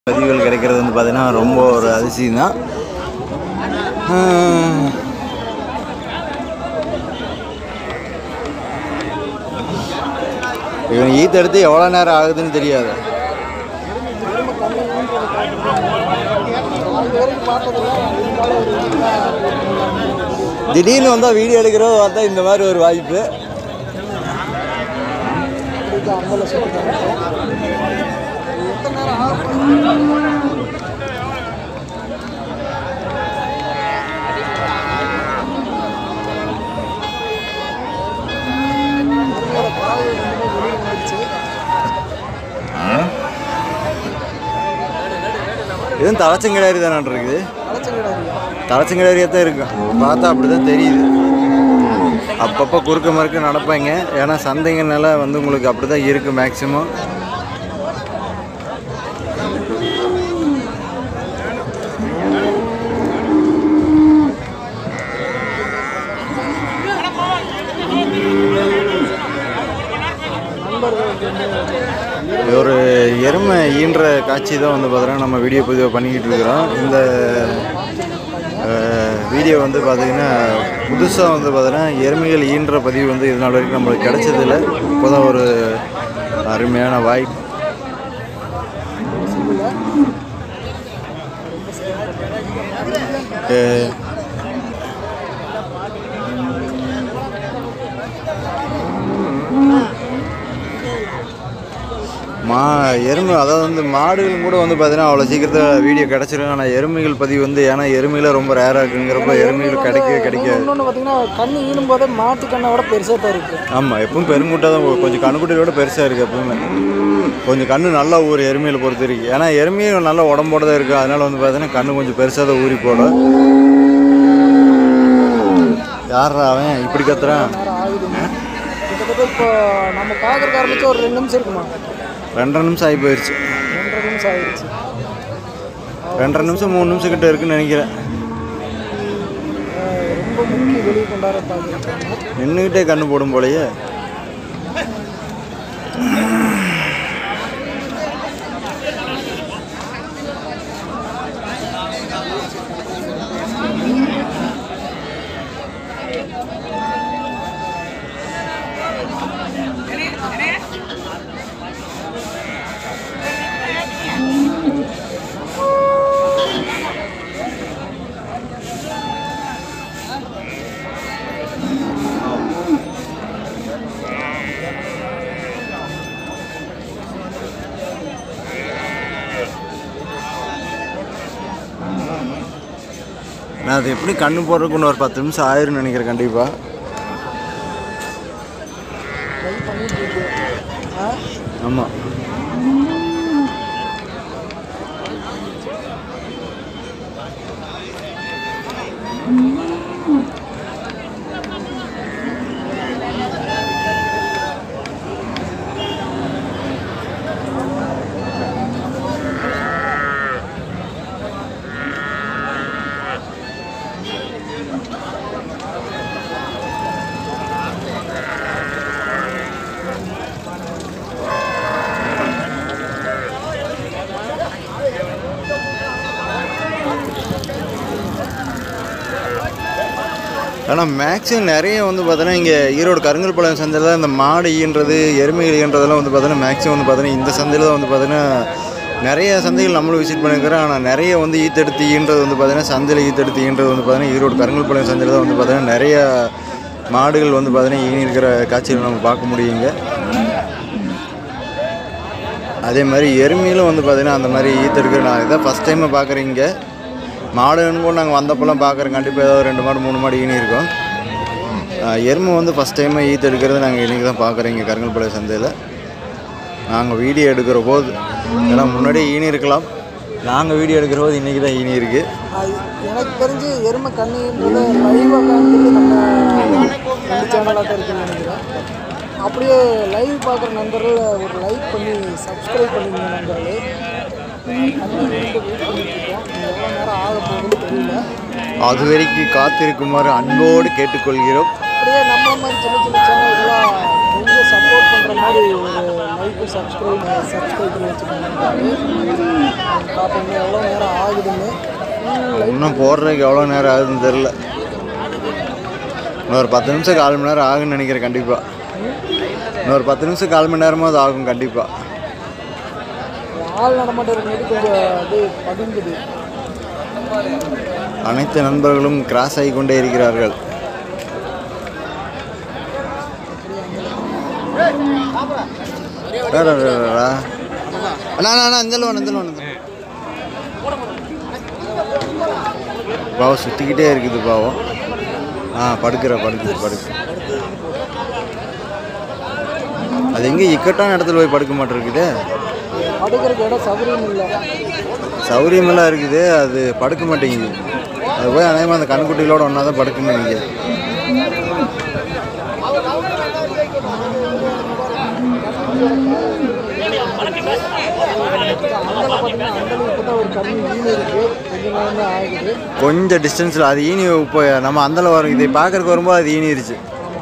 பதிவுகள் கிடைக்கிறது வந்து பார்த்தீங்கன்னா ரொம்ப ஒரு அதிசயம் தான் ஆஹ், இவன் ஈத்து எடுத்து எவ்வளோ நேரம் ஆகுதுன்னு தெரியாது திடீர்னு வந்தால் வீடியோ எடுக்கிறோம் பார்த்தா இந்த மாதிரி ஒரு வாய்ப்பு இதுவும் தலைச்சங்கிடாரி தானே இருக்குது தலைச்சங்கிடாரியாக தான் இருக்கும் பார்த்தா அப்படி தான் தெரியுது அப்பப்போ குறுக்க மறுக்க நடப்பாங்க ஏன்னா சந்தைங்கனால வந்து உங்களுக்கு அப்படி தான் இருக்குது மேக்ஸிமம் ஒரு எருமை ஈன்ற காட்சி தான் வந்து பார்த்தீங்கன்னா நம்ம வீடியோ பதிவு பண்ணிக்கிட்டு இருக்கிறோம் இந்த வீடியோ வந்து பார்த்தீங்கன்னா புதுசாக வந்து பார்த்தீங்கன்னா எருமைகள் ஈன்ற பதிவு வந்து இது நாள் வரைக்கும் நம்மளுக்கு கிடைச்சதில்ல இப்போ தான் ஒரு அருமையான வாய்ப்பு அஹ், மா எருமை அதாவது வந்து மாடுகள் கூட வந்து பார்த்தீங்கன்னா அவ்வளோ சீக்கிரத்தில் வீடியோ கிடச்சிரும் ஆனால் எருமைகள் பதிவு வந்து ஏன்னா எருமையில் ரொம்ப ரேராக இருக்குங்கிறப்ப எருமைகள் கிடைக்கவே கிடைக்காது இன்னொன்று பார்த்தீங்கன்னா கண்ணு ஈனும் போதே மாட்டு கண்ணை விட பெருசாக தான் இருக்கு ஆமாம் எப்பவும் பெருங்குட்டா தான் கொஞ்சம் கண்ணுக்குட்டியை விட பெருசாக இருக்குது எப்பவுமே கொஞ்சம் கண்ணு நல்லா ஊர் எருமையில் பொறுத்த வரைக்கும் ஏன்னா எருமையும் நல்ல உடம்போட தான் இருக்குது அதனால வந்து பார்த்தீங்கன்னா கண்ணு கொஞ்சம் பெருசாக தான் ஊறி போடும் யாரா அவன் இப்படி கத்துறான் நேரம் ஆகுதுங்க கிட்டத்தட்ட இப்போ நம்ம பார்க்குறக்கு ஆரம்பிச்சு ஒரு ரெண்டு நிமிஷம் இருக்குமா ரெண்டரை நிமிஷம் ஆகி போயிடுச்சு ரெண்டரை நிமிஷம் ஆயிடுச்சு ரெண்டரை நிமிஷம் மூணு நிமிஷம் கிட்ட இருக்குன்னு நினைக்கிறேன் அஹ் ரொம்ப முக்கிய வெளியே கொண்டாட பார்க்குறாங்க நின்றுக்கிட்டே கண்ணு போடும் போலயே நான் அது எப்படி கண்ணு போடுறதுக்கு இன்னும் ஒரு பத்து நிமிஷம் ஆயிரும்னு நினைக்கிறேன் கண்டிப்பாக ட்ரை பண்ணிட்டு இருக்கு ஆ ஆமாம் ஆனால் மேக்ஸிமம் நிறைய வந்து பார்த்தோன்னா இங்கே ஈரோடு கருங்கல்பாளையம் சந்தையில் தான் இந்த மாடு ஈன்றது எருமைகள் ஈன்றதெல்லாம் வந்து பார்த்தோன்னா மேக்ஸிமம் வந்து பார்த்தோன்னா இந்த சந்தையில் தான் வந்து பார்த்தோன்னா நிறைய சந்தைகள் நம்மளும் விசிட் பண்ணியிருக்கிறோம் ஆனால் நிறைய வந்து ஈத்தெடுத்து ஈன்றது வந்து பார்த்தீங்கன்னா சந்தையில் ஈத்தெடுத்து ஈன்றது வந்து பார்த்தீங்கன்னா ஈரோடு கருங்கல்பாளையம் சந்தையில் தான் வந்து பார்த்தீங்கன்னா நிறைய மாடுகள் வந்து பார்த்தீங்கன்னா ஈனி இருக்கிற காட்சிகளை நம்ம பார்க்க முடியுங்க அதே மாதிரி எருமையிலும் வந்து பார்த்தீங்கன்னா அந்த மாதிரி ஈத்தெடுக்கிற நான் இதான் ஃபஸ்ட் டைமாக பார்க்குறீங்க மாடுன்னு கூட நாங்கள் வந்தப்போலாம் பார்க்குறோம் கண்டிப்பாக ஏதாவது ரெண்டு மாடு மூணு மாடு ஈனி இருக்கும் ஆஹ் எருமை வந்து ஃபஸ்ட் டைமாக ஈத்து எடுக்கிறது நாங்கள் இன்றைக்கி தான் பார்க்குறோம் இங்கே கருங்கல்பாளையம் சந்தையில் நாங்கள் வீடியோ எடுக்கிற போது ஏன்னா முன்னாடியே ஈனி இருக்கலாம் நாங்கள் வீடியோ எடுக்கிற போது இன்றைக்கி தான் ஈனி இருக்குது அது எனக்கு தெரிஞ்சு எருமை கண்ணுன்றது லைவாக காமிக்கிறது நம்ம ரெண்டு சேனலாக தான் இருக்குன்னு நினைக்கிறேன் அப்படியே லைவ் பார்க்குற நண்பர்கள் ஒரு லைக் பண்ணி சப்ஸ்கிரைப் பண்ணிங்க நண்பர்களே கண்ணு வெயிட் பண்ணிட்டு இருக்கோம் எவ்வளோ நேரம் ஆக போகுதுன்னு தெரியல அது வரைக்கும் காத்திருக்குமாறு அன்போடு கேட்டுக்கொள்கிறோம் அப்படியே நம்ம மாதிரி சின்ன சின்ன சேனல்களாக கொஞ்சம் சப்போர்ட் பண்ணுற மாதிரி ஒரு லைக் சப்ஸ்கிரைப் சப்ஸ்கிரைப் பண்ணி வச்சுக்கோங்க பார்ப்போங்க எவ்வளோ நேரம் ஆகுதுன்னு இன்னும் போடுறதுக்கு எவ்வளோ நேரம் ஆகுதுன்னு தெரில இன்னொரு பத்து நிமிஷம் கால் மணி நேரம் ஆகும்னு நினைக்கிறேன் கண்டிப்பாக இன்னொரு பத்து நிமிஷம் கால் மணி நேரமாவது ஆகும் கண்டிப்பாக ஆள் நடமாட்டம் இருக்கும்போது கொஞ்சம் அப்படியே பதுங்குது அனைத்து நண்பர்களும் கிராஸ் ஆகி கொண்டே இருக்கிறார்கள் டா, டா, டா, டா, டா. அண்ணா அண்ணா, அண்ணா இந்த லோன் இந்த லோன் பாவம் சுற்றிக்கிட்டே இருக்குது பாவம் ஆ படுக்கிற படுக்குது படுக்கு அது எங்கே இக்கட்டான இடத்துல போய் படுக்க மாட்டிருக்குது படுக்கிறதுக்கு இடம் சௌகரியம் இல்லை சௌரியமெல்லாம் இருக்குது அது படுக்க மாட்டேங்குது அது போய் அநேகமாக அந்த கண்குட்டிகளோட ஒன்றா தான் படுக்குன்னு நினைக்கிறேன் அந்தல பார்த்தீங்கன்னா அந்தல இப்போ தான் ஒரு கம்மி மீன் இருக்குது கொஞ்ச நேரம் தான் ஆகுது கொஞ்சம் டிஸ்டன்ஸில் அது ஈனி இப்போ நம்ம அந்தல வரும் இதை பார்க்கறக்கு வரும்போது அது ஈனிருச்சு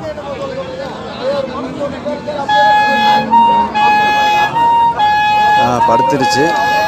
ஆ படுத்துருச்சு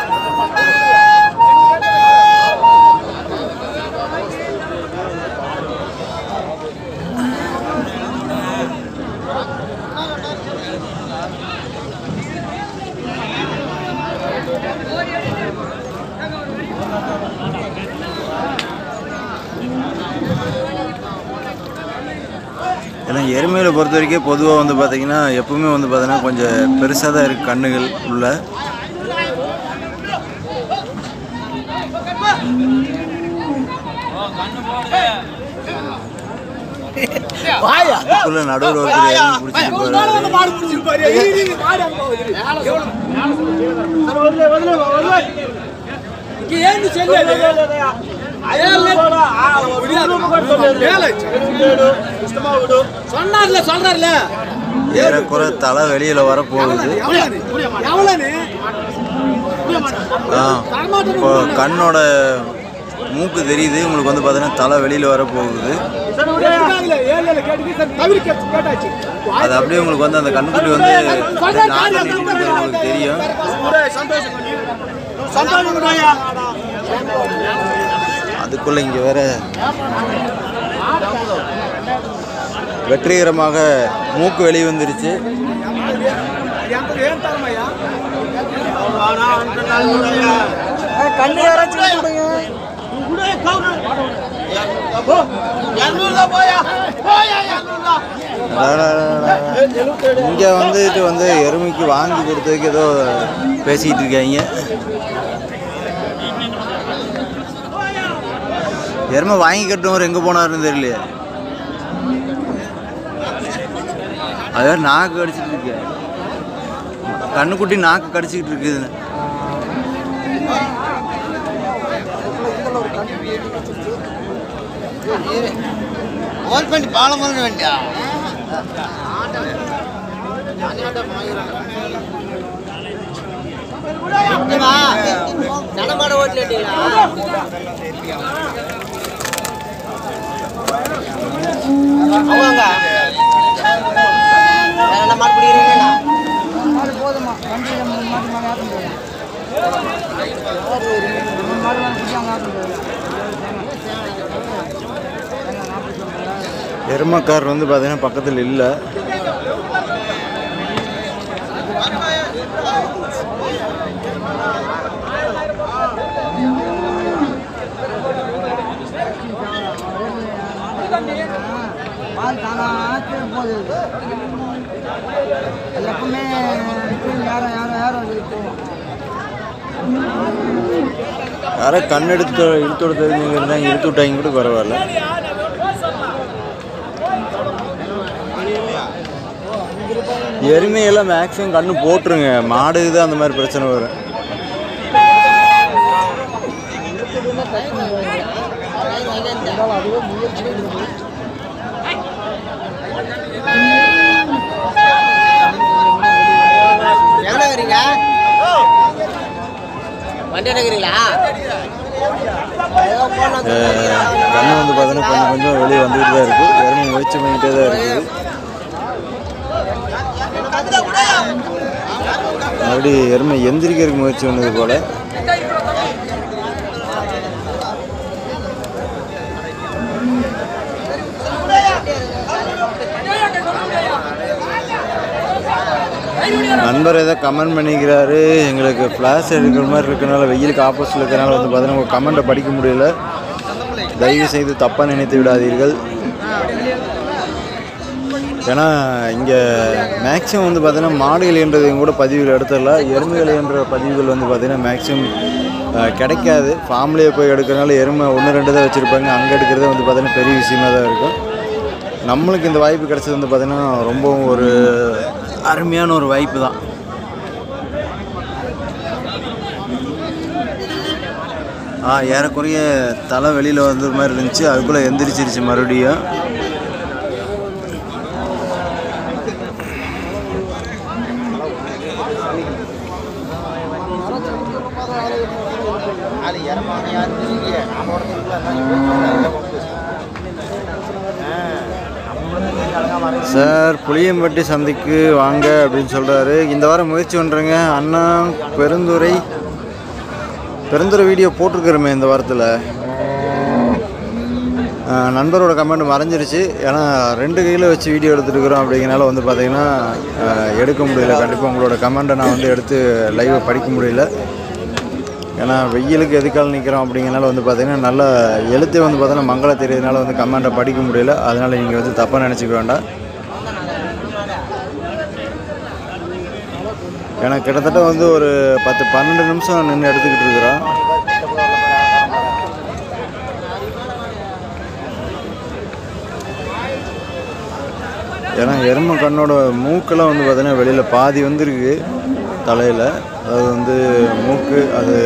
ஏன்னா எருமையில் பொறுத்த வரைக்கும் பொதுவாக வந்து பார்த்தீங்கன்னா எப்பவுமே வந்து பார்த்தீங்கன்னா கொஞ்சம் பெருசாக தான் இருக்குது கண்ணுகள் உள்ள அதுக்குள்ள நடுவில் ஒருத்தர் இறங்கி பிடிச்சிட்டு போறாரு சொன்னார்ல சொல்றாருல ஏறக்குறை தலை வெளியில் வர போகுது ஆ இப்போ கண்ணோட மூக்கு தெரியுது உங்களுக்கு வந்து பார்த்தீங்கன்னா தலை வெளியில் வர போகுது அது அப்படியே உங்களுக்கு வந்து அந்த கண்ணுக்குட்டி வந்து நாக்கு நீட்டிட்டு இருக்கிறது உங்களுக்கு தெரியும் அதுக்குள்ள இங்கே வேற வெற்றிகரமாக மூக்கு வெளியே வந்துருச்சு கண்ணு யாராச்சும் கொடுங்க இங்கே வந்துட்டு வந்து எருமைக்கு வாங்கி கொடுத்ததுக்கு ஏதோ பேசிக்கிட்டு இருக்காங்க எருமை வாங்கி கட்டினவர் எங்கே போனாருன்னு தெரியலையே அதே நாக்கு கடிச்சிட்டு இருக்கு கண்ணுக்குட்டி நாக்கு கடிச்சிக்கிட்டு இருக்குது ஓல் பண்ணி பாலம் பண்ண வேண்டியா நடமாட ஓட்டலீங்களா அவங்க வேற என்ன மாடு பிடிக்கிறீங்களா மாடு போதுமா வண்டி மூணு மாடு மேலே ஆட்டம் போயிடும் மூணு மாடு மேலே பிடிச்சி அவங்க ஆட்டம் போயிடும் எருமக்கார் வந்து பார்த்தீங்கன்னா பக்கத்தில் இல்லை பால் தானாக போகுது அது எப்பவுமே யாரும் யாரும் யாரும் போவோம் யாரோ கண் எடுத்து இழுத்து கொடுத்தவங்க இருந்தாங்க இழுத்து விட்டாங்க கூட பரவாயில்ல எருமையெல்லாம் மேக்ஸிமம் கண்ணு போட்டுருங்க மாடு தான் அந்த மாதிரி பிரச்சனை வரும் இருந்தாலும் அதுவே முயற்சி இருக்குது எவ்வளோ வரீங்க வண்டி எடுக்கிறீங்களா கண்ணு வந்து பார்த்தீங்கன்னா கொஞ்சம் கொஞ்சம் வெளியே வந்துக்கிட்டு தான் இருக்குது எருமை முயற்சி பண்ணிக்கிட்டே தான் இருக்குது மறுபடியும் எருமை எந்திரிக்கிறதுக்கு முயற்சி பண்ணது போல் நண்பர் ஏதோ கமெண்ட் பண்ணிக்கிறாரு எங்களுக்கு ஃப்ளாஷ் எடுக்கிற மாதிரி இருக்கனால வெயிலுக்கு ஆப்போசிட்டில் இருக்கிறனால வந்து பார்த்தீங்கன்னா உங்கள் கமெண்ட்டை படிக்க முடியல தயவு செய்து தப்பாக நினைத்து விடாதீர்கள் ஏன்னா இங்கே மேக்ஸிமம் வந்து பார்த்தீங்கன்னா மாடுகள் என்றதையும் கூட பதிவுகள் எடுத்துடல எருமைகள் என்ற பதிவுகள் வந்து பார்த்தீங்கன்னா மேக்ஸிமம் கிடைக்காது ஃபார்ம்லேயே போய் எடுக்கிறனால எருமை ஒன்று ரெண்டு தான் வச்சுருப்பாங்க அங்கே எடுக்கிறதே வந்து பார்த்தீங்கன்னா பெரிய விஷயமா தான் இருக்கும் நம்மளுக்கு இந்த வாய்ப்பு கிடைச்சது வந்து பார்த்தீங்கன்னா ரொம்பவும் ஒரு அருமையான ஒரு வாய்ப்பு தான் ஆ ஏறக்குறைய தலை வெளியில் வந்த மாதிரி இருந்துச்சு அதுக்குள்ளே எந்திரிச்சிருச்சு மறுபடியும் நாலு இரமான யாரு தெரியலையே நம்ம உடம்புக்குள்ள சார் புளியம்பட்டி சந்தைக்கு வாங்க அப்படின்னு சொல்கிறாரு இந்த வாரம் முயற்சி பண்ணுறேங்க அண்ணா பெருந்துறை பெருந்துறை வீடியோ போட்டிருக்கிறோமே இந்த வாரத்தில் நண்பரோட கமெண்ட் மறைஞ்சிருச்சு ஏன்னா ரெண்டு கையில் வச்சு வீடியோ எடுத்துருக்குறோம் அப்படிங்கிறனால வந்து பார்த்தீங்கன்னா அஹ், எடுக்க முடியல கண்டிப்பாக உங்களோட கமெண்ட்டை நான் வந்து எடுத்து லைவை படிக்க முடியல ஏன்னா வெயிலுக்கு எதுக்கால நிற்கிறோம் அப்படிங்கிறனால வந்து பார்த்தீங்கன்னா நல்ல எழுத்தே வந்து பார்த்தீங்கன்னா மங்கள தெரியறதுனால வந்து கமெண்ட்டை படிக்க முடியல அதனால் நீங்கள் வந்து தப்பாக நினச்சிக்க வேண்டாம் ஏன்னா கிட்டத்தட்ட வந்து ஒரு பத்து பன்னெண்டு நிமிஷம் நின்று எடுத்துக்கிட்டு இருக்கிறோம் ஏன்னா எருமை கண்ணோட மூக்கெல்லாம் வந்து பார்த்தீங்கன்னா வெளியில் பாதி வந்துருக்கு தலையில் அது வந்து மூக்கு அது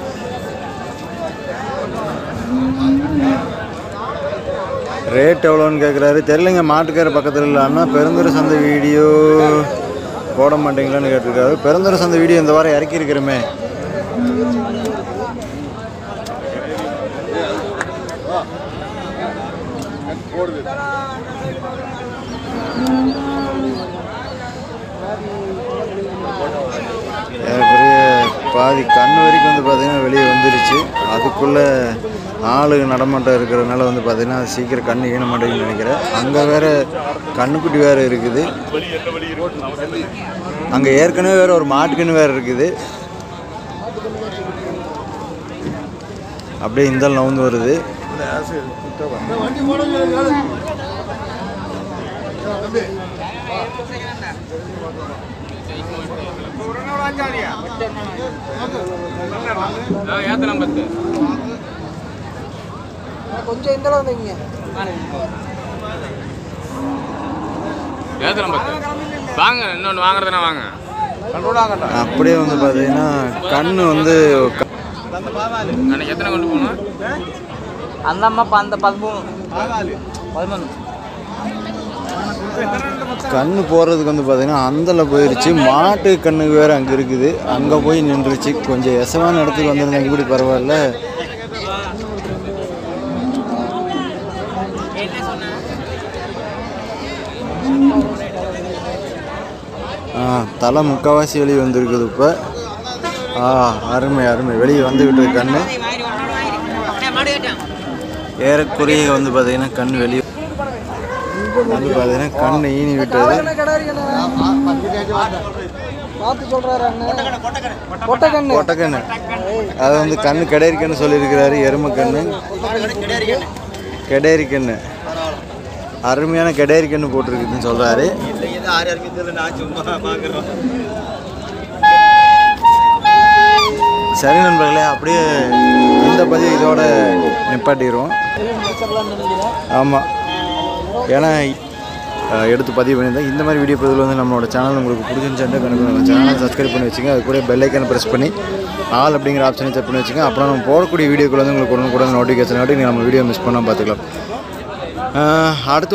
ரேட் எவ்வளோன்னு கேட்குறாரு தெரிலங்க மாட்டுக்கார பக்கத்தில் இல்லை அண்ணா பெருந்துறை சந்தை வீடியோ போட மாட்டீங்களான்னு கேட்டிருக்காரு பெருந்துறை சந்தை வீடியோ இந்த வாரம் இறக்கியிருக்கிறோமே ஏறக்குறைய பாதி கண் வரைக்கும் வந்து பார்த்தீங்கன்னா வெளியே வந்துருச்சு அதுக்குள்ளே ஆளு நடமாட்டம் இருக்கிறதுனால வந்து பார்த்தீங்கன்னா அது சீக்கிரம் கண் ஈன மாட்டேங்குன்னு நினைக்கிறேன் அங்கே வேற கண்ணுக்குட்டி வேறு இருக்குது அங்கே ஏற்கனவே வேற ஒரு மாட்டுக்கன்று வேறு இருக்குது அப்படியே இந்த நவுந்து வருது கொஞ்சம் இந்த அளவு வந்தீங்க ஏத்தலாம் பத்து வாங்க இன்னொன்று வாங்குறதுனா வாங்க அப்படியே வந்து பார்த்தீங்கன்னா கண் வந்து க- அன்னைக்கு எத்தனை கொண்டு போகணும் అందమ్మ పంద పదమూడు పదమూడు கண்ணு போகிறதுக்கு வந்து பார்த்தீங்கன்னா அந்தல போயிருச்சு மாட்டு கண்ணுக்கு வேறு அங்கே இருக்குது அங்கே போய் நின்றுச்சு கொஞ்சம் எசவான இடத்துக்கு வந்திருந்தாங்க இப்படி பரவாயில்ல ஆ தலை முக்கால்வாசி வெளியே வந்திருக்குது இப்போ ஆ அருமை அருமை வெளியே வந்துக்கிட்டு இருக்கு கண்ணு ஏறக்குறைய வந்து பார்த்தீங்கன்னா கண் வெளியே வந்து பார்த்தீங்கன்னா கண் ஈனி விட்டது என்ன கிடாரி பார்த்து சொல்றாரு அண்ணன் கொட்டக்கண்ணு கொட்டக்கண்ணு அது வந்து கண்ணு கெடேரி கண்ணு சொல்லியிருக்கிறாரு எருமை கண்ணு கெடேரி கண்ணு அருமையான கெடேரி கண்ணு போட்டிருக்குதுன்னு சொல்கிறாரு சரி நண்பர்களே அப்படியே இந்த பதிவு இதோட நிப்பாட்டிடுவோம் முடிச்சிடலாம்னு நினைக்கிறேன் ஆமாம் ஏன்னா அஹ், எடுத்து பதிவு பண்ணியிருந்தேன் இந்த மாதிரி வீடியோ பதிவில் வந்து நம்மளோட சேனல் உங்களுக்கு பிடிச்சிருந்துச்சுன்னா கண்டிப்பாக நம்ம சேனலை சப்ஸ்கிரைப் பண்ணி வச்சுங்க அது கூட பெல் ஐக்கனை ப்ரெஸ் பண்ணி ஆல் அப்படிங்கிற ஆப்ஷனை செக் பண்ணி வச்சுங்க அப்புறம் நம்ம போடக்கூடிய வீடியோக்குள்ள வந்து உங்களுக்கு உடனே கூட நோட்டிஃபிகேஷன் ஆட்டி நீங்கள் நம்ம வீடியோ மிஸ் பண்ணால் பார்த்துக்கலாம் அஹ், அடுத்து